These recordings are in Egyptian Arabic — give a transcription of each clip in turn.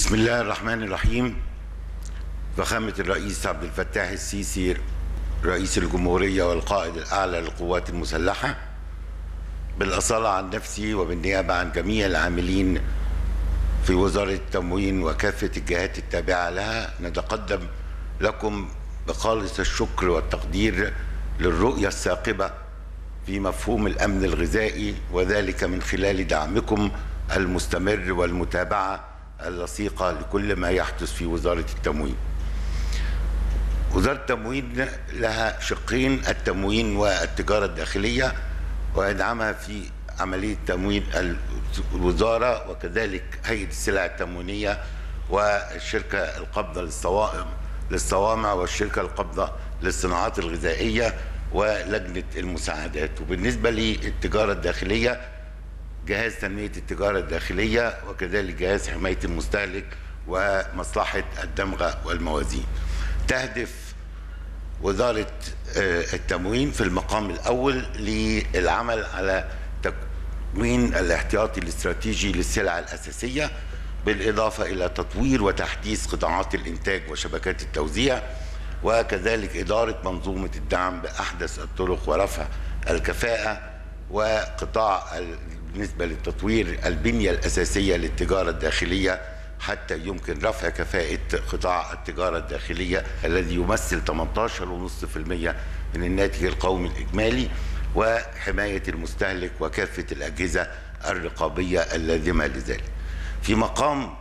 بسم الله الرحمن الرحيم فخامة الرئيس عبد الفتاح السيسي رئيس الجمهورية والقائد الأعلى للقوات المسلحة بالأصالة عن نفسي وبالنيابة عن جميع العاملين في وزارة التموين وكافة الجهات التابعة لها نتقدم لكم بخالص الشكر والتقدير للرؤية الثاقبة في مفهوم الأمن الغذائي وذلك من خلال دعمكم المستمر والمتابعة اللصيقة لكل ما يحدث في وزارة التموين وزارة التموين لها شقين التموين والتجارة الداخلية ويدعمها في عملية تموين الوزارة وكذلك هيئة السلع التموينية والشركة القابضة للصوائم للصوامع والشركة القابضة للصناعات الغذائية ولجنة المساعدات وبالنسبة للتجارة الداخلية جهاز تنمية التجارة الداخلية وكذلك جهاز حماية المستهلك ومصلحة الدمغة والموازين تهدف وزارة التموين في المقام الأول للعمل على تكوين الاحتياطي الاستراتيجي للسلع الأساسية بالإضافة إلى تطوير وتحديث قطاعات الإنتاج وشبكات التوزيع وكذلك إدارة منظومة الدعم بأحدث الطرق ورفع الكفاءة وقطاع بالنسبة للتطوير البنية الأساسية للتجارة الداخلية حتى يمكن رفع كفاءة قطاع التجارة الداخلية الذي يمثل 18.5% من الناتج القومي الإجمالي وحماية المستهلك وكافة الأجهزة الرقابية اللازمة لذلك في مقام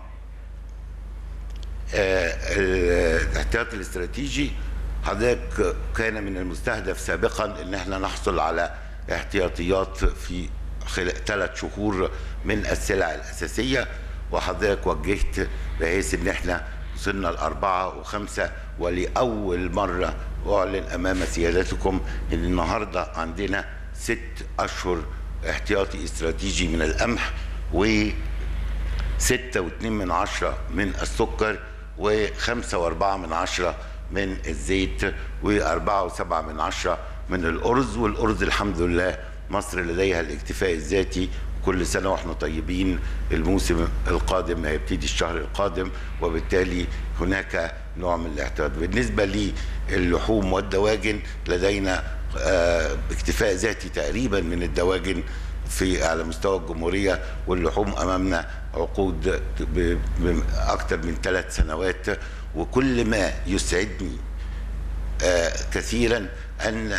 الاحتياط الاستراتيجي حضرتك كان من المستهدف سابقا ان احنا نحصل على احتياطيات في ثلاث شهور من السلع الاساسيه وحضرتك وجهت بحيث ان احنا وصلنا لاربعه وخمسه ولاول مره اعلن امام سيادتكم ان النهارده عندنا ست اشهر احتياطي استراتيجي من القمح و ستة واتنين من عشرة من السكر وخمسة واربعة من عشرة من الزيت واربعة وسبعة من عشرة من الأرز والأرز الحمد لله مصر لديها الاكتفاء الذاتي كل سنة واحنا طيبين الموسم القادم هيبتدي الشهر القادم وبالتالي هناك نوع من الاحتياط بالنسبة للحوم والدواجن لدينا اه اكتفاء ذاتي تقريبا من الدواجن في على مستوى الجمهورية واللحوم أمامنا عقود بأكثر من ثلاث سنوات وكل ما يسعدني آه كثيرا أن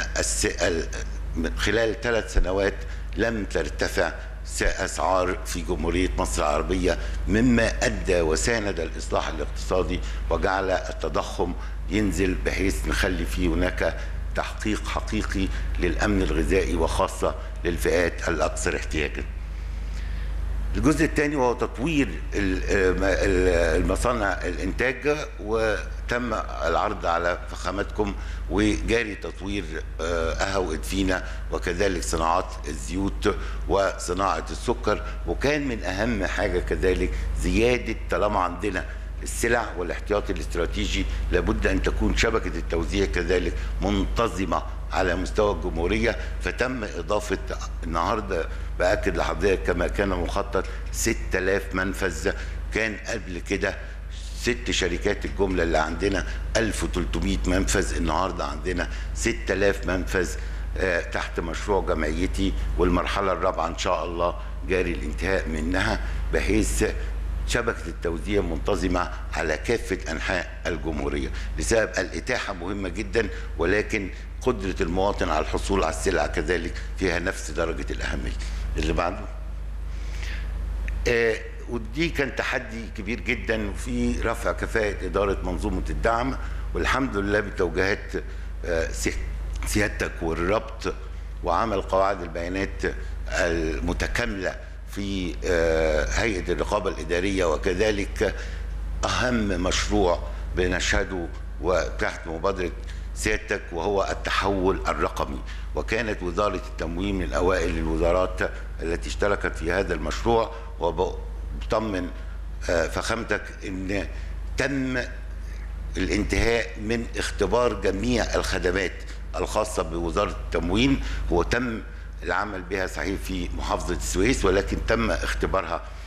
خلال ثلاث سنوات لم ترتفع أسعار في جمهورية مصر العربية مما أدى وساند الإصلاح الاقتصادي وجعل التضخم ينزل بحيث نخلي فيه هناك تحقيق حقيقي للأمن الغذائي وخاصة للفئات الأكثر احتياجا الجزء الثاني وهو تطوير المصانع الانتاج وتم العرض على فخامتكم وجاري تطوير اهو ادفينا وكذلك صناعات الزيوت وصناعه السكر وكان من اهم حاجه كذلك زياده طالما عندنا السلع والاحتياطي الاستراتيجي لابد ان تكون شبكه التوزيع كذلك منتظمه على مستوى الجمهوريه فتم اضافه النهارده باكد لحضرتك كما كان مخطط 6000 منفذ كان قبل كده ست شركات الجمله اللي عندنا 1300 منفذ النهارده عندنا 6000 منفذ تحت مشروع جمعيتي والمرحله الرابعه ان شاء الله جاري الانتهاء منها بحيث شبكة التوزيع منتظمة على كافة أنحاء الجمهورية لسبب الإتاحة مهمة جدا ولكن قدرة المواطن على الحصول على السلعة كذلك فيها نفس درجة الأهمية اللي بعده آه ودي كان تحدي كبير جدا في رفع كفاءة إدارة منظومة الدعم والحمد لله بتوجيهات آه سيادتك والربط وعمل قواعد البيانات المتكامله في هيئه الرقابه الاداريه وكذلك اهم مشروع بنشهده وتحت مبادره سيادتك وهو التحول الرقمي وكانت وزاره التموين من اوائل الوزارات التي اشتركت في هذا المشروع وبطمن فخامتك ان تم الانتهاء من اختبار جميع الخدمات الخاصه بوزاره التموين هو تم العمل بها صحيح في محافظة السويس ولكن تم اختبارها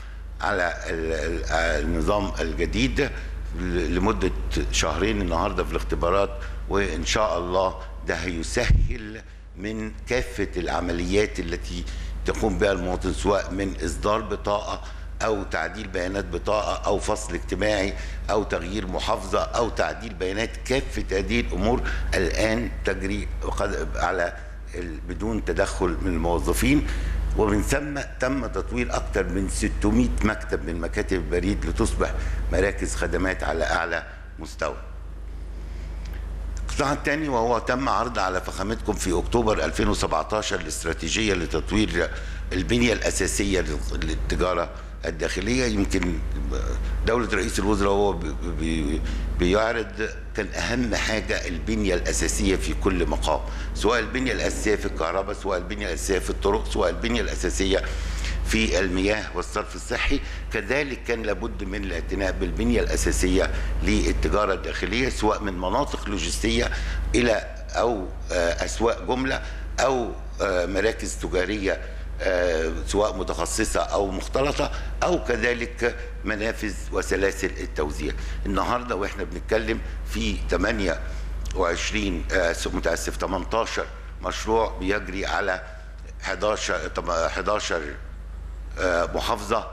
على النظام الجديد لمدة شهرين النهاردة في الاختبارات وإن شاء الله ده هيسهل من كافة العمليات التي تقوم بها المواطن سواء من إصدار بطاقة أو تعديل بيانات بطاقة أو فصل اجتماعي أو تغيير محافظة أو تعديل بيانات كافة هذه الأمور الآن تجري على بدون تدخل من الموظفين ومن ثم تم تطوير أكثر من 600 مكتب من مكاتب البريد لتصبح مراكز خدمات على أعلى مستوى القطاع الثاني وهو تم عرض على فخامتكم في اكتوبر 2017 الاستراتيجيه لتطوير البنيه الاساسيه للتجاره الداخليه يمكن دوله رئيس الوزراء وهو بيعرض كان اهم حاجه البنيه الاساسيه في كل مقام سواء البنيه الاساسيه في الكهرباء سواء البنيه الاساسيه في الطرق سواء البنيه الاساسيه في المياه والصرف الصحي كذلك كان لابد من الاعتناء بالبنية الأساسية للتجارة الداخلية سواء من مناطق لوجستية إلى أو أسواق جملة أو مراكز تجارية سواء متخصصة أو مختلطة أو كذلك منافذ وسلاسل التوزيع النهاردة وإحنا بنتكلم في 28 متأسف 18 مشروع بيجري على 11 11 محافظة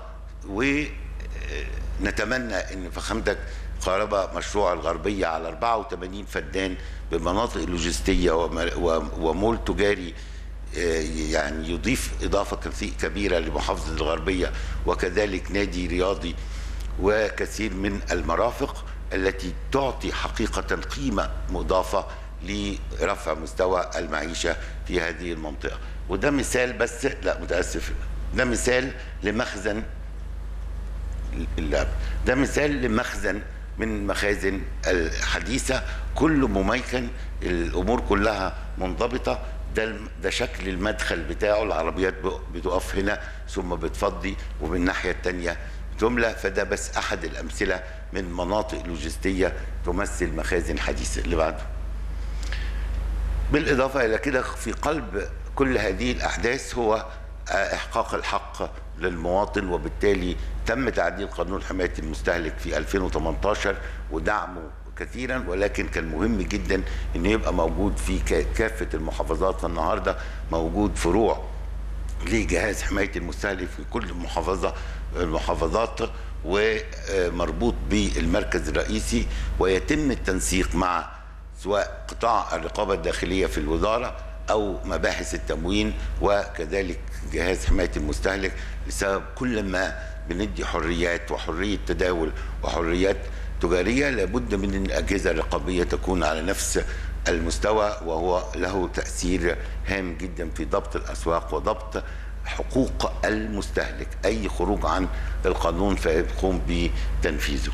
ونتمنى ان فخامتك قاربة مشروع الغربية على 84 فدان بمناطق لوجستية ومول تجاري يعني يضيف إضافة كبيرة لمحافظة الغربية وكذلك نادي رياضي وكثير من المرافق التي تعطي حقيقة قيمة مضافة لرفع مستوى المعيشة في هذه المنطقة وده مثال بس لا متأسف ده مثال لمخزن اللعب ده مثال لمخزن من مخازن الحديثة كله مميكن الأمور كلها منضبطة ده ده شكل المدخل بتاعه العربيات بتقف هنا ثم بتفضي ومن الناحية التانية تملى فده بس أحد الأمثلة من مناطق لوجستية تمثل مخازن حديثة اللي بعده بالإضافة إلى كده في قلب كل هذه الأحداث هو احقاق الحق للمواطن وبالتالي تم تعديل قانون حمايه المستهلك في 2018 ودعمه كثيرا ولكن كان مهم جدا انه يبقى موجود في كافه المحافظات النهارده موجود فروع لجهاز حمايه المستهلك في كل محافظه المحافظات ومربوط بالمركز الرئيسي ويتم التنسيق مع سواء قطاع الرقابه الداخليه في الوزاره او مباحث التموين وكذلك جهاز حمايه المستهلك بسبب كل ما بندي حريات وحريه تداول وحريات تجاريه لابد من ان الاجهزه الرقابيه تكون على نفس المستوى وهو له تاثير هام جدا في ضبط الاسواق وضبط حقوق المستهلك اي خروج عن القانون فيقوم بتنفيذه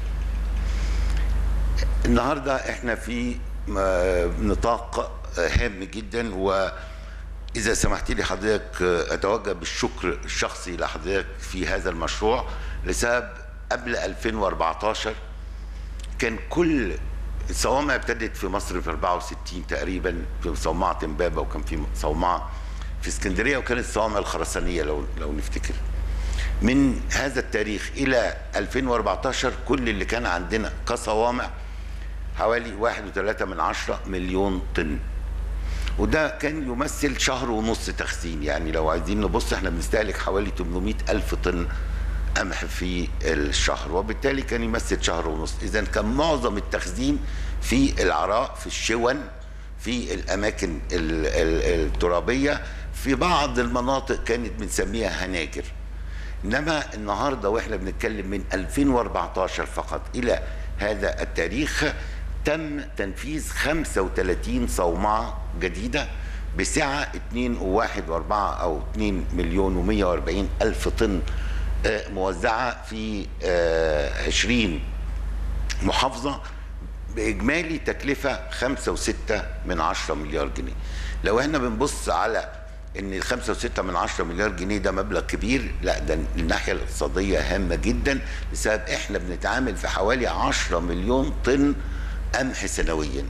النهارده احنا في نطاق هام جدا واذا سمحت لي حضرتك اتوجه بالشكر الشخصي لحضرتك في هذا المشروع لسبب قبل 2014 كان كل الصوامع ابتدت في مصر في 64 تقريبا في صومعه امبابه وكان في صومعه في اسكندريه وكانت الصوامع الخرسانيه لو لو نفتكر من هذا التاريخ الى 2014 كل اللي كان عندنا كصوامع حوالي واحد وثلاثة من عشرة مليون طن وده كان يمثل شهر ونص تخزين يعني لو عايزين نبص احنا بنستهلك حوالي 800 ألف طن قمح في الشهر وبالتالي كان يمثل شهر ونص إذا كان معظم التخزين في العراء في الشون في الأماكن الترابية في بعض المناطق كانت بنسميها هناجر إنما النهاردة وإحنا بنتكلم من 2014 فقط إلى هذا التاريخ تم تنفيذ 35 صومعة جديدة بسعة 2 و1 و4 أو 2 مليون و140 ألف طن موزعة في 20 محافظة بإجمالي تكلفة 5 و6 من 10 مليار جنيه لو احنا بنبص على ان ال 5 و6 من 10 مليار جنيه ده مبلغ كبير لا ده الناحيه الاقتصاديه هامه جدا بسبب احنا بنتعامل في حوالي 10 مليون طن قمح سنويا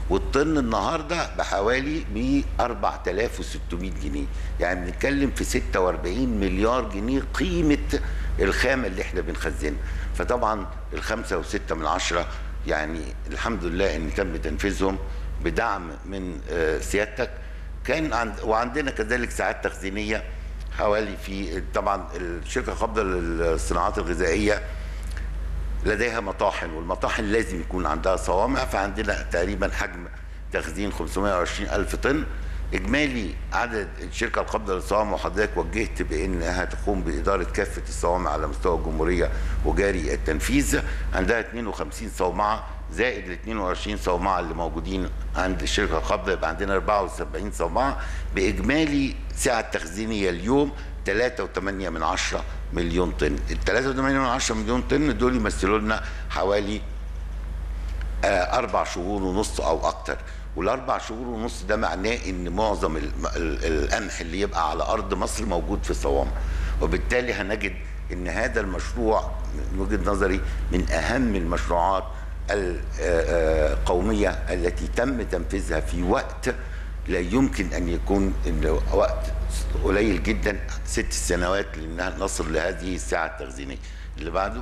والطن النهارده بحوالي ب 4600 جنيه يعني بنتكلم في 46 مليار جنيه قيمه الخامه اللي احنا بنخزنها فطبعا الخمسة وستة من عشرة يعني الحمد لله ان تم تنفيذهم بدعم من آه، سيادتك كان عند وعندنا كذلك ساعات تخزينيه حوالي في طبعا الشركه القابضه للصناعات الغذائيه لديها مطاحن والمطاحن لازم يكون عندها صوامع فعندنا تقريبا حجم تخزين 520 ألف طن إجمالي عدد الشركة القابضة للصوامع وحضرتك وجهت بأنها تقوم بإدارة كافة الصوامع على مستوى الجمهورية وجاري التنفيذ عندها 52 صومعة زائد ال 22 صومعة اللي موجودين عند الشركة القابضة يبقى عندنا 74 صومعة بإجمالي سعة تخزينية اليوم 3.8 من عشرة مليون طن ال 3.8 من عشرة مليون طن دول يمثلوا لنا حوالي آه، أربع شهور ونص أو أكتر والأربع شهور ونص ده معناه إن معظم الم- ال- القمح اللي يبقى على أرض مصر موجود في الصوامع وبالتالي هنجد إن هذا المشروع من وجهة نظري من أهم المشروعات القومية التي تم تنفيذها في وقت لا يمكن أن يكون إن وقت قليل جدا ست سنوات لأنها نصل لهذه الساعة التخزينية اللي بعده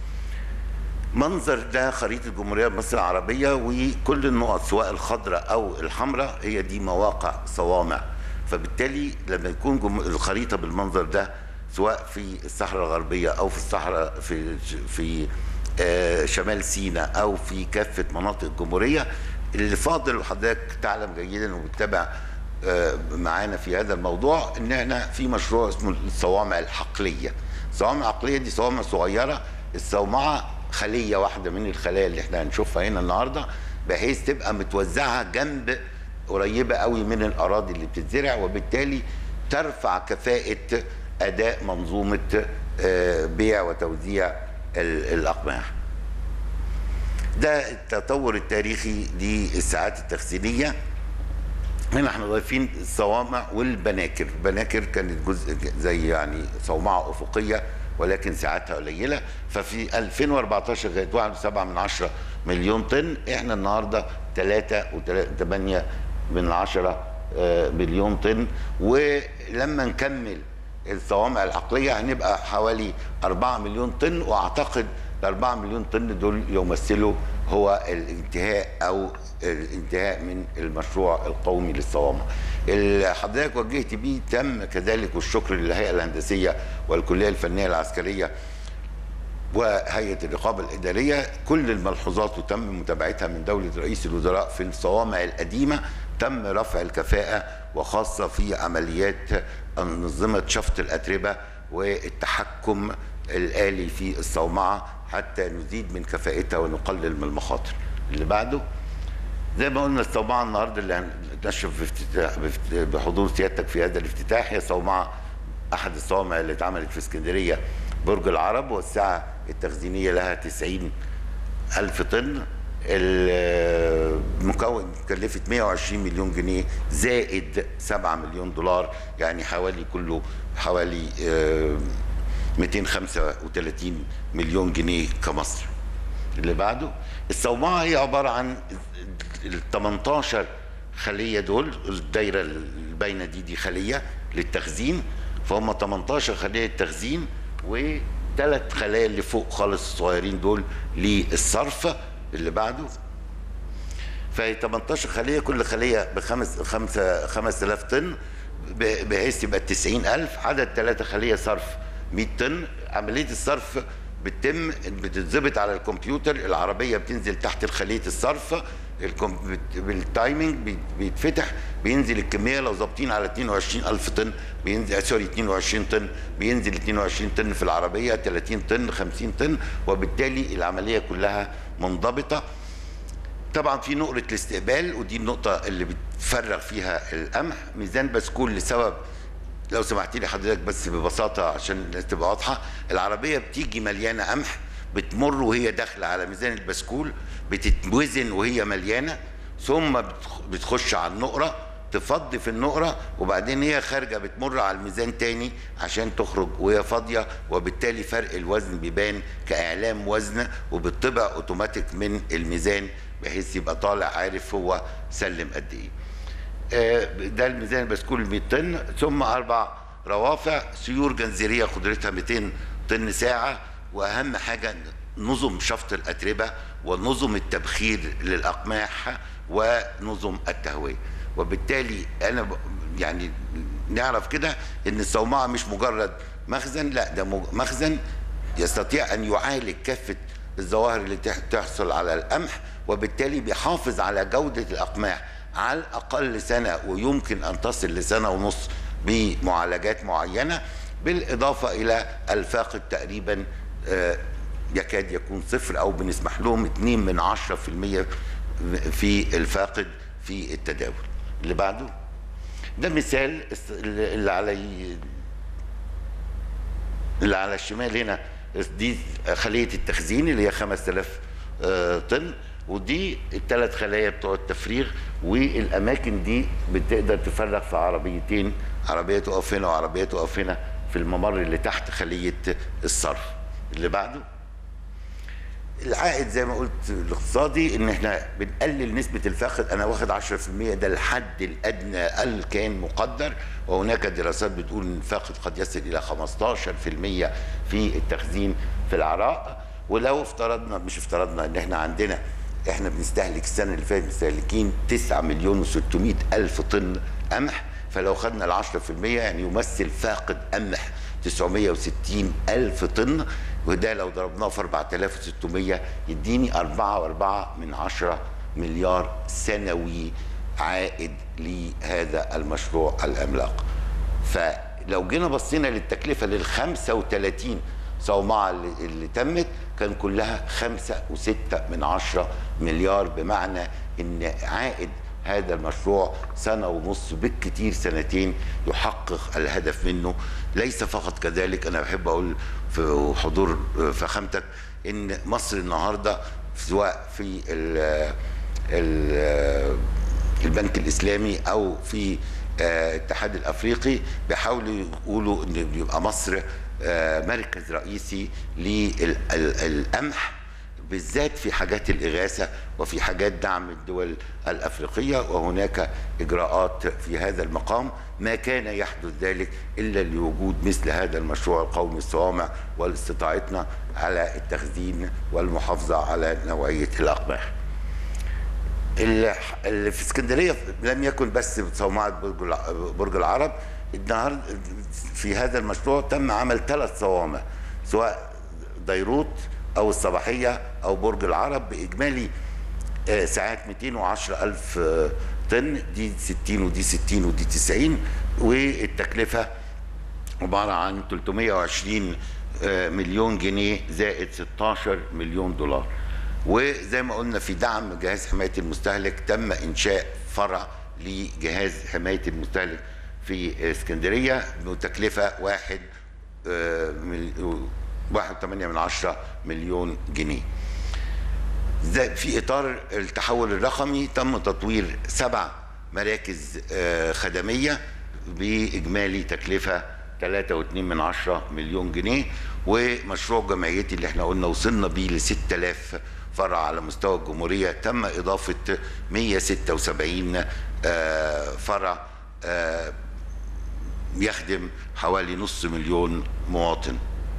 منظر ده خريطة جمهورية مصر العربية وكل النقط سواء الخضراء أو الحمراء هي دي مواقع صوامع فبالتالي لما يكون جم- الخريطة بالمنظر ده سواء في الصحراء الغربية أو في الصحراء في في آه، شمال سيناء أو في كافة مناطق الجمهورية اللي فاضل وحضرتك تعلم جيدا وبتتابع آه، معانا في هذا الموضوع ان احنا في مشروع اسمه الصوامع الحقليه الصوامع العقليه دي صوامع صغيره الصومعه خليه واحده من الخلايا اللي احنا هنشوفها هنا النهارده بحيث تبقى متوزعه جنب قريبه قوي من الاراضي اللي بتتزرع وبالتالي ترفع كفاءه اداء منظومه آه، بيع وتوزيع ال- الاقماح ده التطور التاريخي للساعات التخزينيه هنا احنا ضايفين الصوامع والبناكر البناكر كانت جزء زي يعني صومعة أفقية ولكن ساعاتها قليلة ففي 2014 كانت 1.7 من عشرة مليون طن احنا النهاردة 3.8 من عشرة آه، مليون طن ولما نكمل الصوامع العقلية هنبقى حوالي 4 مليون طن واعتقد ال 4 مليون طن دول يمثلوا هو الانتهاء او الانتهاء من المشروع القومي للصوامع. اللي حضرتك وجهت بيه تم كذلك والشكر للهيئه الهندسيه والكليه الفنيه العسكريه وهيئه الرقابه الاداريه كل الملحوظات وتم متابعتها من دوله رئيس الوزراء في الصوامع القديمه تم رفع الكفاءه وخاصه في عمليات انظمه شفط الاتربه والتحكم الالي في الصومعه حتى نزيد من كفاءتها ونقلل من المخاطر. اللي بعده زي ما قلنا الصومعه النهارده اللي هنشرف في افتتاح بفت- بحضور سيادتك في هذا الافتتاح هي صومعه احد الصوامع اللي اتعملت في اسكندريه برج العرب والسعه التخزينيه لها 90 ألف طن المكون كلفت 120 مليون جنيه زائد 7 مليون دولار يعني حوالي كله حوالي آه، 235 مليون جنيه كمصر اللي بعده الصومعه هي عباره عن ال 18 خليه دول الدايره الباينه دي دي خليه للتخزين فهم 18 خليه تخزين وثلاث خلايا اللي فوق خالص الصغيرين دول للصرف اللي بعده فهي 18 خليه كل خليه بخمس خمسة 5000 طن ب- بحيث يبقى 90000 عدد ثلاثة خليه صرف 100 طن عمليه الصرف بتتم بتتظبط على الكمبيوتر العربيه بتنزل تحت خليه الصرف الكم- بت- بالتايمنج بي- بيتفتح بينزل الكميه لو ظابطين على 22000 طن بينزل آه، سوري 22 طن بينزل 22 طن في العربيه 30 طن 50 طن وبالتالي العمليه كلها منضبطه طبعا في نقرة الاستقبال ودي النقطة اللي بتفرغ فيها القمح ميزان بسكول لسبب لو سمحت لي حضرتك بس ببساطة عشان الناس تبقى واضحة العربية بتيجي مليانة قمح بتمر وهي داخلة على ميزان البسكول بتتوزن وهي مليانة ثم بتخ- بتخش على النقرة تفضي في النقرة وبعدين هي خارجة بتمر على الميزان تاني عشان تخرج وهي فاضية وبالتالي فرق الوزن بيبان كإعلام وزن وبتطبع اوتوماتيك من الميزان بحيث يبقى طالع عارف هو سلم قد ايه آه، ده الميزان البسكول 100 طن ثم اربع روافع سيور جنزيريه قدرتها 200 طن ساعه واهم حاجه نظم شفط الاتربه ونظم التبخير للاقماح ونظم التهويه وبالتالي انا ب- يعني نعرف كده ان الصومعه مش مجرد مخزن لا ده مج- مخزن يستطيع ان يعالج كافه الظواهر اللي تح- تحصل على القمح وبالتالي بيحافظ على جوده الاقماح على الاقل سنه ويمكن ان تصل لسنه ونص بمعالجات معينه بالاضافه الى الفاقد تقريبا آه، يكاد يكون صفر او بنسمح لهم 2 من 10% في الفاقد في التداول اللي بعده ده مثال الس- اللي على اللي على الشمال هنا دي خلية التخزين اللي هي 5000 آه، طن ودي الثلاث خلايا بتوع التفريغ والاماكن دي بتقدر تفرغ في عربيتين عربيه تقف هنا وعربيه تقف هنا في الممر اللي تحت خليه الصرف اللي بعده العائد زي ما قلت الاقتصادي ان احنا بنقلل نسبه الفاقد انا واخد 10% ده الحد الادنى اللي كان مقدر وهناك دراسات بتقول ان الفاقد قد يصل الى 15% في التخزين في العراء ولو افترضنا مش افترضنا ان احنا عندنا احنا بنستهلك السنه اللي فاتت مستهلكين 9 مليون و600 الف طن قمح فلو خدنا ال 10% يعني يمثل فاقد قمح 960 ألف طن وده لو ضربناه في 4600 يديني 4.4 من 10 مليار سنوي عائد لهذا المشروع العملاق فلو جينا بصينا للتكلفة لل 35 صومعة اللي, اللي تمت كان كلها خمسة وستة من عشرة مليار بمعنى ان عائد هذا المشروع سنة ونص بالكتير سنتين يحقق الهدف منه ليس فقط كذلك أنا بحب أقول في حضور فخامتك إن مصر النهاردة سواء في ال ال البنك الإسلامي أو في آه، الاتحاد الأفريقي بيحاولوا يقولوا إن يبقى مصر آه، مركز رئيسي للقمح بالذات في حاجات الإغاثة وفي حاجات دعم الدول الأفريقية وهناك إجراءات في هذا المقام ما كان يحدث ذلك إلا لوجود مثل هذا المشروع القومي الصوامع والاستطاعتنا على التخزين والمحافظة على نوعية الأقماح اللي اللي في اسكندريه لم يكن بس صومعه برج الع- برج العرب النهارده في هذا المشروع تم عمل ثلاث صوامع سواء ديروت او الصباحيه او برج العرب باجمالي آه، ساعات 210 الف آه، طن دي 60 ودي 60 ودي 90 والتكلفه عباره عن 320 آه، مليون جنيه زائد 16 مليون دولار وزي ما قلنا في دعم جهاز حمايه المستهلك تم انشاء فرع لجهاز حمايه المستهلك في اسكندريه بتكلفه واحد آه، مل- واحد وثمانية من عشرة مليون جنيه زي- في اطار التحول الرقمي تم تطوير سبع مراكز آه، خدميه باجمالي تكلفه 3.2 من عشرة مليون جنيه ومشروع جمعيتي اللي احنا قلنا وصلنا بيه ل 6000 فرع على مستوى الجمهوريه تم اضافه 176 آه، فرع آه، يخدم حوالي نص مليون مواطن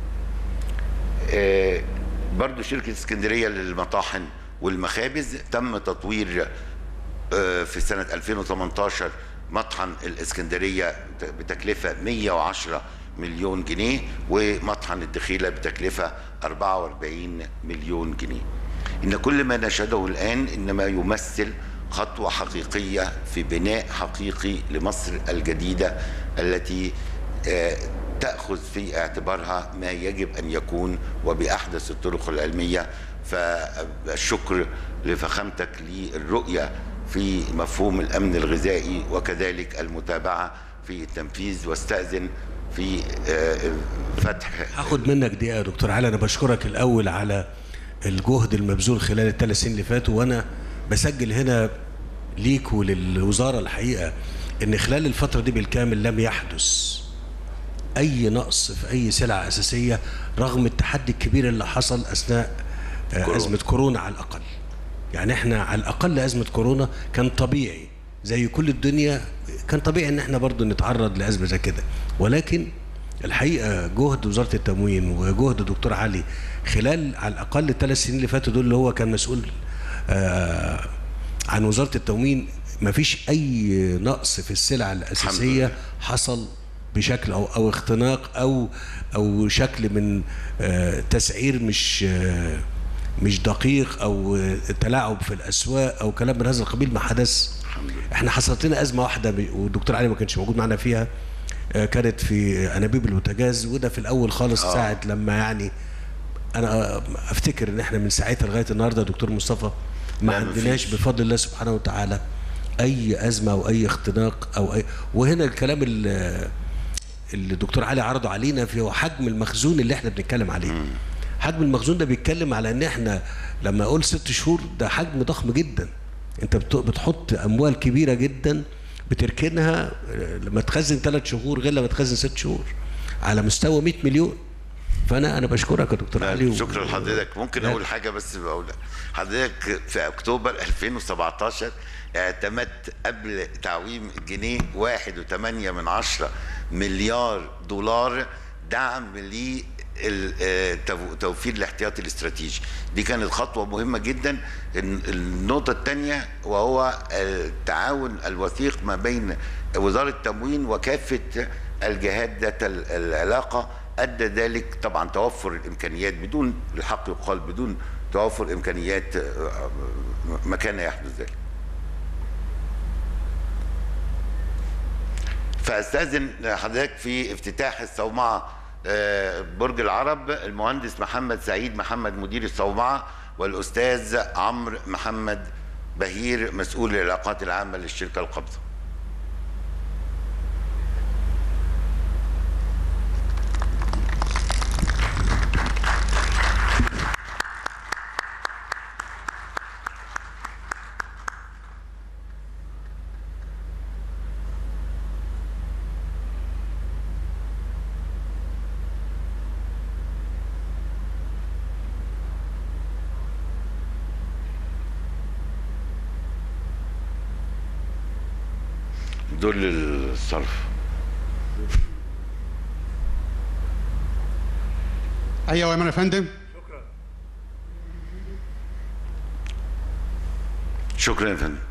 آه، برضو شركة اسكندرية للمطاحن والمخابز تم تطوير آه، في سنة 2018 مطحن الاسكندرية بتكلفة 110 مليون جنيه ومطحن الدخيلة بتكلفة 44 مليون جنيه إن كل ما نشهده الآن إنما يمثل خطوة حقيقية في بناء حقيقي لمصر الجديدة التي آه، تأخذ في اعتبارها ما يجب أن يكون وبأحدث الطرق العلمية فالشكر لفخامتك للرؤية في مفهوم الأمن الغذائي وكذلك المتابعة في التنفيذ واستأذن في آه، فتح هاخد منك دقيقه يا دكتور علي انا بشكرك الاول على الجهد المبذول خلال الثلاث سنين اللي فاتوا وانا بسجل هنا ليك وللوزاره الحقيقه ان خلال الفتره دي بالكامل لم يحدث اي نقص في اي سلعه اساسيه رغم التحدي الكبير اللي حصل اثناء آه، كورونا. ازمه كورونا على الاقل يعني احنا على الاقل ازمه كورونا كان طبيعي زي كل الدنيا كان طبيعي ان احنا برضو نتعرض لازمه زي كده ولكن الحقيقه جهد وزاره التموين وجهد الدكتور علي خلال على الاقل الثلاث سنين اللي فاتوا دول اللي هو كان مسؤول آه عن وزاره التموين ما فيش اي نقص في السلع الاساسيه لله. حصل بشكل او او اختناق او او شكل من آه، تسعير مش آه، مش دقيق او آه، تلاعب في الاسواق او كلام من هذا القبيل ما حدث الحمد لله. احنا حصلت لنا ازمه واحده ب- والدكتور علي ما كانش موجود معنا فيها آه، كانت في انابيب البوتاجاز وده في الاول خالص آه. ساعه لما يعني انا افتكر ان احنا من ساعتها لغايه النهارده دكتور مصطفى ما لا، عندناش مفيش. بفضل الله سبحانه وتعالى اي ازمه او اي اختناق او اي وهنا الكلام اللي اللي الدكتور علي عرضه علينا في هو حجم المخزون اللي احنا بنتكلم عليه حجم المخزون ده بيتكلم على ان احنا لما اقول ست شهور ده حجم ضخم جدا انت بت- بتحط اموال كبيره جدا بتركنها آه، لما تخزن ثلاث شهور غير لما تخزن ست شهور على مستوى 100 مليون فانا انا بشكرك يا دكتور علي و- شكرا لحضرتك ممكن لا. اقول حاجه بس بقول حضرتك في اكتوبر 2017 اعتمدت قبل تعويم الجنيه 1.8 من عشرة مليار دولار دعم ل توفير الاحتياطي الاستراتيجي دي كانت خطوه مهمه جدا الن- النقطه الثانيه وهو التعاون الوثيق ما بين وزاره التموين وكافه الجهات ذات ال- العلاقه ادى ذلك طبعا توفر الامكانيات بدون الحق يقال بدون توفر امكانيات آه، ما كان يحدث ذلك فاستاذن حضرتك في افتتاح الصومعه آه، برج العرب المهندس محمد سعيد محمد مدير الصومعه والاستاذ عمرو محمد بهير مسؤول العلاقات العامه للشركه القابضه دول الصرف ايوه يا فندم شكرا يا فندم